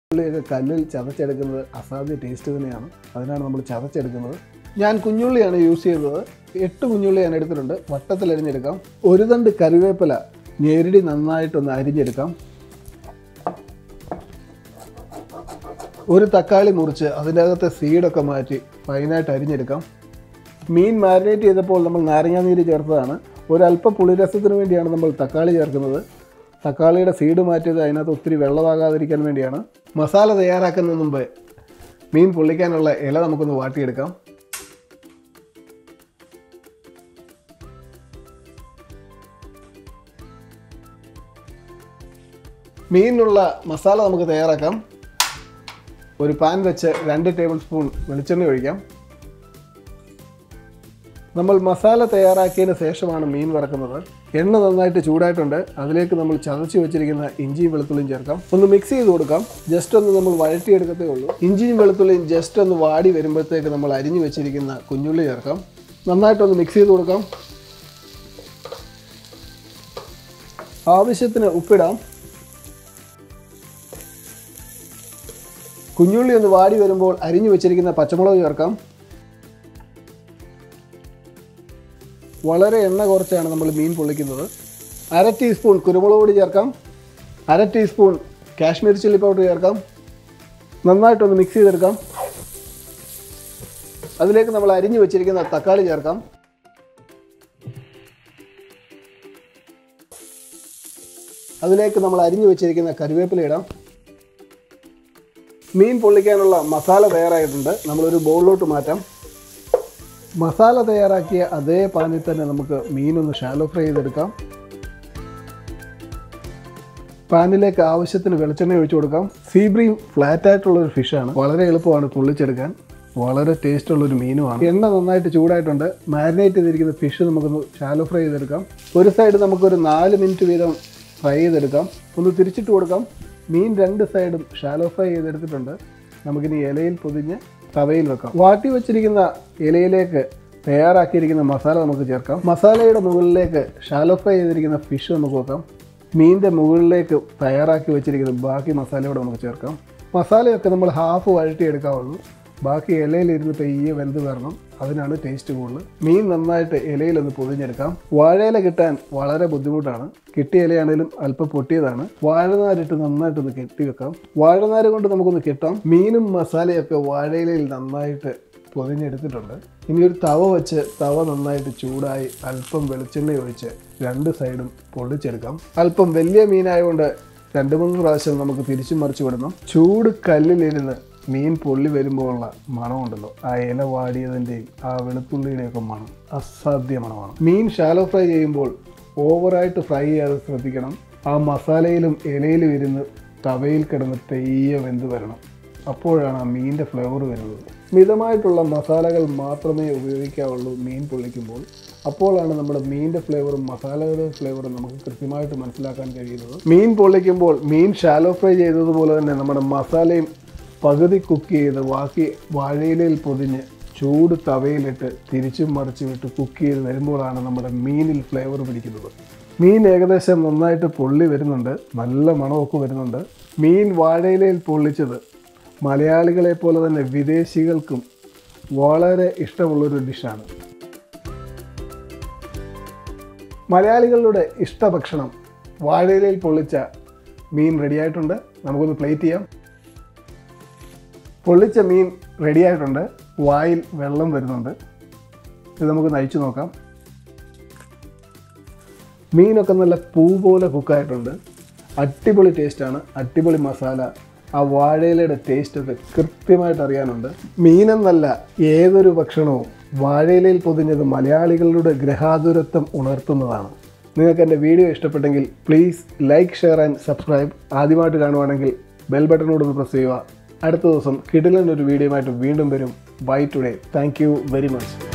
ഉള്ളിയൊക്കെ കല്ലിൽ ചതച്ചെടുക്കുന്നത് അസാധ്യ ടേസ്റ്റ് തന്നെയാണ് അതിനാണ് നമ്മൾ ചതച്ചെടുക്കുന്നത് ഞാൻ കുഞ്ഞുള്ളിയാണ് യൂസ് ചെയ്തത് എട്ട് കുഞ്ഞുള്ളി ഞാൻ എടുത്തിട്ടുണ്ട് വട്ടത്തിൽ അരിഞ്ഞെടുക്കാം ഒരു തണ്ട് കറിവേപ്പില ഞെരടി നന്നായിട്ടൊന്ന് അരിഞ്ഞെടുക്കാം ഒരു തക്കാളി മുറിച്ച് അതിൻ്റെ അകത്തെ സീഡൊക്കെ മാറ്റി ഫൈനായിട്ട് അരിഞ്ഞെടുക്കാം മീൻ മാരിനേറ്റ് ചെയ്തപ്പോൾ നമ്മൾ നാരങ്ങാനീര് ചേർത്തതാണ് ഒരല്പം പുളിരസത്തിന് വേണ്ടിയാണ് നമ്മൾ തക്കാളി ചേർക്കുന്നത് തക്കാളിയുടെ സീഡ് മാറ്റിയത് അതിനകത്ത് ഒത്തിരി വെള്ളമാകാതിരിക്കാൻ വേണ്ടിയാണ് മസാല തയ്യാറാക്കുന്നതിന് മുമ്പ് മീൻ പൊള്ളിക്കാനുള്ള ഇല നമുക്കൊന്ന് വാട്ടിയെടുക്കാം മീനിനുള്ള മസാല നമുക്ക് തയ്യാറാക്കാം ഒരു പാൻ വെച്ച് രണ്ട് ടേബിൾ സ്പൂൺ വെളിച്ചെണ്ണ ഒഴിക്കാം നമ്മൾ മസാല തയ്യാറാക്കിയതിന് ശേഷമാണ് മീൻ വറക്കുന്നത് എണ്ണ നന്നായിട്ട് ചൂടായിട്ടുണ്ട് അതിലേക്ക് നമ്മൾ ചതച്ച് വെച്ചിരിക്കുന്ന ഇഞ്ചിയും വെളുത്തുള്ളിയും ചേർക്കാം ഒന്ന് മിക്സ് ചെയ്ത് കൊടുക്കാം ജസ്റ്റ് ഒന്ന് നമ്മൾ വഴറ്റിയെടുക്കത്തേ ഉള്ളൂ ഇഞ്ചിയും വെളുത്തുള്ളിയും ജസ്റ്റ് ഒന്ന് വാടി വരുമ്പോഴത്തേക്ക് നമ്മൾ അരിഞ്ഞു വെച്ചിരിക്കുന്ന കുഞ്ഞുള്ളി ചേർക്കാം നന്നായിട്ടൊന്ന് മിക്സ് ചെയ്ത് കൊടുക്കാം ആവശ്യത്തിന് ഉപ്പിടാം കുഞ്ഞുള്ളി ഒന്ന് വാടി വരുമ്പോൾ അരിഞ്ഞു വെച്ചിരിക്കുന്ന പച്ചമുളക് ചേർക്കാം വളരെ എണ്ണ കുറച്ചാണ് നമ്മൾ മീൻ പൊള്ളിക്കുന്നത് അര ടീസ്പൂൺ കുരുമുളക് പൊടി ചേർക്കാം അര ടീസ്പൂൺ കാശ്മീരി ചില്ലി പൗഡർ ചേർക്കാം നന്നായിട്ടൊന്ന് മിക്സ് ചെയ്തെടുക്കാം അതിലേക്ക് നമ്മൾ അരിഞ്ഞു വെച്ചിരിക്കുന്ന തക്കാളി ചേർക്കാം അതിലേക്ക് നമ്മൾ അരിഞ്ഞു വെച്ചിരിക്കുന്ന കറിവേപ്പില ഇടാം മീൻ പൊള്ളിക്കാനുള്ള മസാല തയ്യാറായിട്ടുണ്ട് നമ്മളൊരു ബൗളിലോട്ട് മാറ്റാം മസാല തയ്യാറാക്കിയ അതേ പാനിൽ തന്നെ നമുക്ക് മീനൊന്ന് ഷാലോ ഫ്രൈ ചെയ്തെടുക്കാം പാനിലേക്ക് ആവശ്യത്തിന് വെളിച്ചെണ്ണ ഒഴിച്ചു കൊടുക്കാം സീബ്രീം ഫ്ലാറ്റ് ആയിട്ടുള്ള ഒരു ഫിഷാണ് വളരെ എളുപ്പമാണ് പൊള്ളിച്ചെടുക്കാൻ വളരെ ടേസ്റ്റ് ഉള്ള ഒരു മീനുമാണ് എണ്ണ നന്നായിട്ട് ചൂടായിട്ടുണ്ട് മാരിനേറ്റ് ചെയ്തിരിക്കുന്ന ഫിഷ് നമുക്കൊന്ന് ഷാലോ ഫ്രൈ ചെയ്തെടുക്കാം ഒരു സൈഡ് നമുക്കൊരു നാല് മിനിറ്റ് വീതം ഫ്രൈ ചെയ്തെടുക്കാം ഒന്ന് തിരിച്ചിട്ട് കൊടുക്കാം മീൻ രണ്ട് സൈഡും ഷാലോ ഫ്രൈ ചെയ്തെടുത്തിട്ടുണ്ട് നമുക്കിനി ഇലയിൽ പൊതിഞ്ഞ് തവയിൽ വെക്കാം വാട്ടി വെച്ചിരിക്കുന്ന ഇലയിലേക്ക് തയ്യാറാക്കിയിരിക്കുന്ന മസാല നമുക്ക് ചേർക്കാം മസാലയുടെ മുകളിലേക്ക് ഷാലോ ഫ്രൈ ചെയ്തിരിക്കുന്ന ഫിഷ് നമുക്ക് വെക്കാം മീനിൻ്റെ മുകളിലേക്ക് തയ്യാറാക്കി വെച്ചിരിക്കുന്ന ബാക്കി മസാലയോടെ നമുക്ക് ചേർക്കാം മസാലയൊക്കെ നമ്മൾ ഹാഫ് വഴറ്റിയെടുക്കാവുള്ളൂ ബാക്കി ഇലയിലിരുന്ന് പെയ്യെ വെന്ത് വരണം അതിനാണ് ടേസ്റ്റ് കൂടുതൽ മീൻ നന്നായിട്ട് ഇലയിലൊന്ന് പൊതിഞ്ഞെടുക്കാം വാഴയില കിട്ടാൻ വളരെ ബുദ്ധിമുട്ടാണ് കിട്ടിയ ഇലയാണേലും അല്പം പൊട്ടിയതാണ് വാഴനാരിട്ട് നന്നായിട്ടൊന്ന് കെട്ടി വെക്കാം വാഴനാര് കൊണ്ട് നമുക്കൊന്ന് കെട്ടാം മീനും മസാലയൊക്കെ വാഴയിലയിൽ നന്നായിട്ട് പൊതിഞ്ഞെടുത്തിട്ടുണ്ട് ഇനി ഒരു തവ വെച്ച് തവ നന്നായിട്ട് ചൂടായി അല്പം വെളിച്ചെണ്ണ ഒഴിച്ച് രണ്ട് സൈഡും പൊള്ളിച്ചെടുക്കാം അല്പം വലിയ മീനായതുകൊണ്ട് രണ്ട് മൂന്ന് പ്രാവശ്യം നമുക്ക് തിരിച്ചു മറിച്ച് വിടണം ചൂട് കല്ലിലിരുന്ന് മീൻ പൊള്ളി വരുമ്പോഴുള്ള മണമുണ്ടല്ലോ ആ ഇല വാടിയതിൻ്റെയും ആ വെളുത്തുള്ളിയുടെയും ഒക്കെ മണം അസാധ്യ മണമാണ് മീൻ ഷാലോ ഫ്രൈ ചെയ്യുമ്പോൾ ഓവറായിട്ട് ഫ്രൈ ചെയ്യാതെ ശ്രദ്ധിക്കണം ആ മസാലയിലും ഇലയിലും ഇരുന്ന് തവയിൽ കിടന്ന് തെയ്യ വെന്ത് വരണം അപ്പോഴാണ് ആ മീനിൻ്റെ ഫ്ലേവർ വരുന്നത് മിതമായിട്ടുള്ള മസാലകൾ മാത്രമേ ഉപയോഗിക്കാവുള്ളൂ മീൻ പൊള്ളിക്കുമ്പോൾ അപ്പോഴാണ് നമ്മുടെ മീനിൻ്റെ ഫ്ലേവറും മസാലയുടെ ഫ്ലേവറും നമുക്ക് കൃത്യമായിട്ട് മനസ്സിലാക്കാൻ കഴിയുന്നത് മീൻ പൊള്ളിക്കുമ്പോൾ മീൻ ഷാലോ ഫ്രൈ ചെയ്തതുപോലെ തന്നെ നമ്മുടെ മസാലയും പകുതി കുക്ക് ചെയ്ത് ബാക്കി വാഴയിലയിൽ പൊതിഞ്ഞ് ചൂട് തവയിലിട്ട് തിരിച്ചും മറിച്ച് വിട്ട് കുക്ക് ചെയ്ത് വരുമ്പോഴാണ് നമ്മുടെ മീനിൽ ഫ്ലേവർ പിടിക്കുന്നത് മീൻ ഏകദേശം നന്നായിട്ട് പൊള്ളി വരുന്നുണ്ട് നല്ല മണമൊക്കെ വരുന്നുണ്ട് മീൻ വാഴയിലയിൽ പൊള്ളിച്ചത് മലയാളികളെ പോലെ തന്നെ വിദേശികൾക്കും വളരെ ഇഷ്ടമുള്ളൊരു ഡിഷാണ് മലയാളികളുടെ ഇഷ്ടഭക്ഷണം വാഴയിലയിൽ പൊള്ളിച്ച മീൻ റെഡിയായിട്ടുണ്ട് നമുക്കൊന്ന് പ്ലേറ്റ് ചെയ്യാം പൊള്ളിച്ച മീൻ റെഡിയായിട്ടുണ്ട് വായിൽ വെള്ളം വരുന്നുണ്ട് ഇത് നമുക്ക് നയിച്ചു നോക്കാം മീനൊക്കെ നല്ല പൂ പോലെ കുക്കായിട്ടുണ്ട് അടിപൊളി ടേസ്റ്റാണ് അടിപൊളി മസാല ആ വാഴയിലയുടെ ടേസ്റ്റൊക്കെ കൃത്യമായിട്ട് അറിയാനുണ്ട് മീനെന്നല്ല ഏതൊരു ഭക്ഷണവും വാഴയിലയിൽ പൊതിഞ്ഞത് മലയാളികളുടെ ഗ്രഹാതുരത്വം ഉണർത്തുന്നതാണ് നിങ്ങൾക്ക് എൻ്റെ വീഡിയോ ഇഷ്ടപ്പെട്ടെങ്കിൽ please like share and subscribe ആദ്യമായിട്ട് കാണുവാണെങ്കിൽ ബെൽ ബട്ടണോട് ഒന്ന് പ്രസ് ചെയ്യുക അടുത്ത ദിവസം കിടിലൻ ഒരു വീഡിയോ ആയിട്ട് വീണ്ടും വരും bye today thank you very much